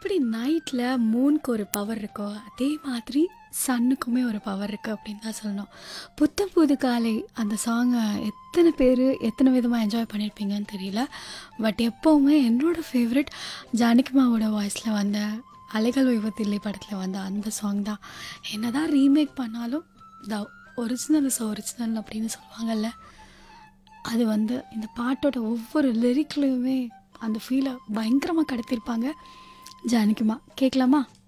எப்படி நைட்டில் மூனுக்கு ஒரு பவர் இருக்கோ அதே மாதிரி சன்னுக்குமே ஒரு பவர் இருக்குது அப்படின்னு தான் சொல்லணும் புத்தம் புது காலை அந்த சாங்கை எத்தனை பேர் எத்தனை விதமாக என்ஜாய் பண்ணியிருப்பீங்கன்னு தெரியல பட் எப்போவுமே என்னோடய ஃபேவரட் ஜானகிமாவோட வாய்ஸில் வந்த அலைகள் விபத்தில்லை படத்தில் வந்த அந்த சாங் தான் என்ன தான் ரீமேக் பண்ணாலும் த ஒரிஜினல் இஸ் ஒரிஜினல் அப்படின்னு சொல்லுவாங்கல்ல அது வந்து இந்த பாட்டோட ஒவ்வொரு லிரிக்லையுமே அந்த ஃபீலை பயங்கரமாக கடத்திருப்பாங்க ஜானகிமா கேட்கலாமா